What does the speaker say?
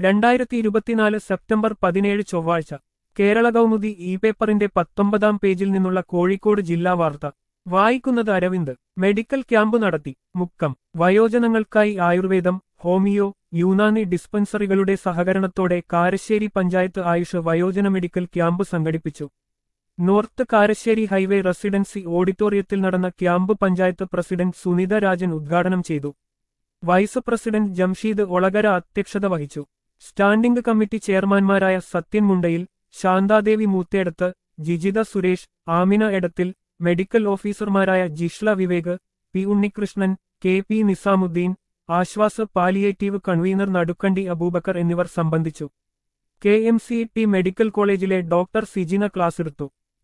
രണ്ടായിരത്തി ഇരുപത്തിനാല് സെപ്റ്റംബർ പതിനേഴ് ചൊവ്വാഴ്ച കേരള കൗമുദി ഇ പേപ്പറിന്റെ പത്തൊമ്പതാം പേജിൽ നിന്നുള്ള കോഴിക്കോട് ജില്ലാ വാർത്ത വായിക്കുന്നത് അരവിന്ദ് മെഡിക്കൽ ക്യാമ്പ് നടത്തി മുക്കം വയോജനങ്ങൾക്കായി ആയുർവേദം ഹോമിയോ യൂനാനി ഡിസ്പെൻസറികളുടെ സഹകരണത്തോടെ കാരശ്ശേരി പഞ്ചായത്ത് ആയുഷ് വയോജന മെഡിക്കൽ ക്യാമ്പ് സംഘടിപ്പിച്ചു നോർത്ത് കാരശ്ശേരി ഹൈവേ റെസിഡൻസി ഓഡിറ്റോറിയത്തിൽ നടന്ന ക്യാമ്പ് പഞ്ചായത്ത് പ്രസിഡന്റ് സുനിത രാജൻ ഉദ്ഘാടനം ചെയ്തു വൈസ് പ്രസിഡന്റ് ജംഷീദ് ഒളകര അധ്യക്ഷത വഹിച്ചു സ്റ്റാൻഡിംഗ് കമ്മിറ്റി ചെയർമാൻമാരായ സത്യൻ മുണ്ടയിൽ ശാന്താദേവി മൂത്തേടത്ത് ജിജിത സുരേഷ് ആമിന എടത്തിൽ മെഡിക്കൽ ഓഫീസർമാരായ Jishla Vivek P Unnikrishnan K P Nizamuddin Aashwas palliative convenor Nadukkandi Abubakar എന്നിവർ സംബന്ധിച്ചു K M C T medical കോളേജിലെ ഡോക്ടർ സിജിന ക്ലാസ്സെടുത്തു